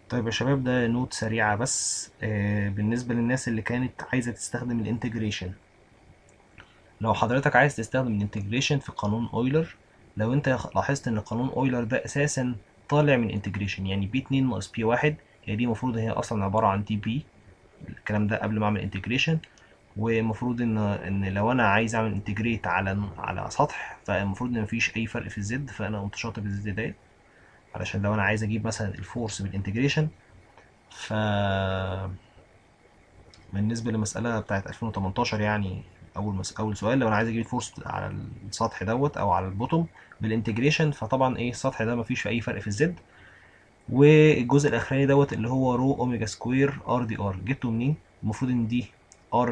طيب يا شباب ده نوت سريعة بس آه بالنسبة للناس اللي كانت عايزة تستخدم الانتجريشن لو حضرتك عايز تستخدم الانتجريشن في قانون اويلر لو انت لاحظت ان قانون اويلر ده اساسا طالع من انتجريشن يعني بي 2 ناقص بي 1 هي دي المفروض هي اصلا عبارة عن دي بي الكلام ده قبل ما اعمل انتجريشن ومفروض ان ان لو انا عايز اعمل انتجريت على على سطح فالمفروض ان مفيش اي فرق في الزد فانا قمت شاطب الزد ديت علشان لو انا عايز اجيب مثلا الفورس بالانتجريشن ف بالنسبه للمساله بتاعت 2018 يعني اول مس... اول سؤال لو انا عايز اجيب الفورس على السطح دوت او على البوتوم بالانتجريشن فطبعا ايه السطح ده مفيش فيه اي فرق في الزد والجزء الاخراني دوت اللي هو رو اوميجا سكوير ار دي ار جبته منين المفروض ان دي ار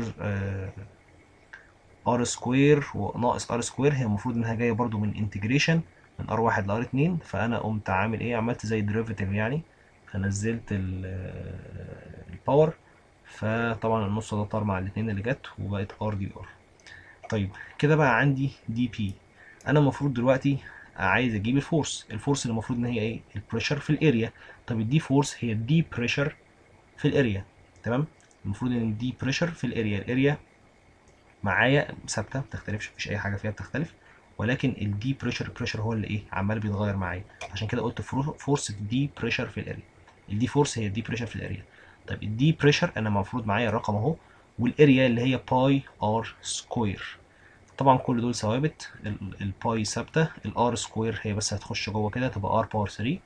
ار سكوير وناقص ار سكوير هي المفروض انها جايه برضو من انتجريشن من ار واحد لار اتنين فانا قمت عامل ايه عملت زي ديريفيتيف يعني فنزلت الباور فطبعا النص ده طار مع الاتنين اللي جت وبقت ار دي ار طيب كده بقى عندي دي بي انا المفروض دلوقتي عايز اجيب الفورس الفورس اللي المفروض ان هي ايه البريشر في الاريا طب الدي فورس هي الدي بريشر في الاريا تمام المفروض ان الدي بريشر في الاريا الاريا معايا ثابته ما بتختلفش مفيش اي حاجه فيها بتختلف ولكن الدي بريشر بريشر هو اللي ايه عمال بيتغير معايا عشان كده قلت فورس دي بريشر في الاريا الدي فورس هي الدي بريشر في الاريا طيب الدي بريشر انا المفروض معايا الرقم اهو والاريا اللي هي باي ار سكوير طبعا كل دول ثوابت الباي ثابته الار سكوير هي بس هتخش جوه كده تبقى ار باور 3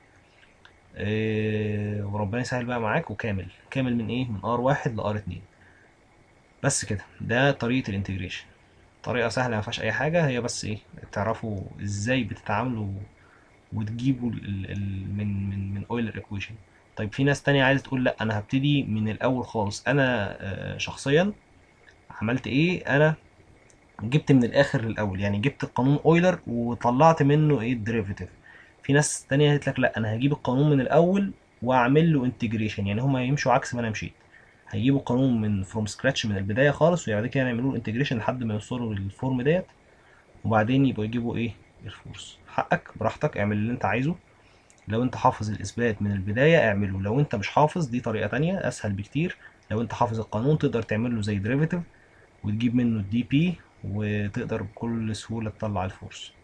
إيه وربنا يسهل بقى معاك وكامل كامل من ايه من ار واحد لار اتنين بس كده ده طريقه الانتجريشن طريقه سهله ما فيهاش اي حاجه هي بس ايه تعرفوا ازاي بتتعاملوا وتجيبوا ال ال من من من اويلر ايكويشن طيب في ناس تانية عايزه تقول لا انا هبتدي من الاول خالص انا آه شخصيا عملت ايه انا جبت من الاخر للاول يعني جبت القانون اويلر وطلعت منه ايه الديريفيتيف في ناس تانية قالت لك لا انا هجيب القانون من الاول واعمل له انتجريشن يعني هما يمشوا عكس ما انا مشيت هيجيبوا القانون من فروم سكراتش من البدايه خالص وبعد كده يعملوا انتجريشن لحد ما يوصلوا للفورم ديت وبعدين يبقوا يجيبوا ايه الفورس حقك براحتك اعمل اللي انت عايزه لو انت حافظ الاثبات من البدايه اعمله لو انت مش حافظ دي طريقه تانية اسهل بكتير لو انت حافظ القانون تقدر تعمل له زي ديريفيتيف وتجيب منه الدي بي وتقدر بكل سهوله تطلع الفورس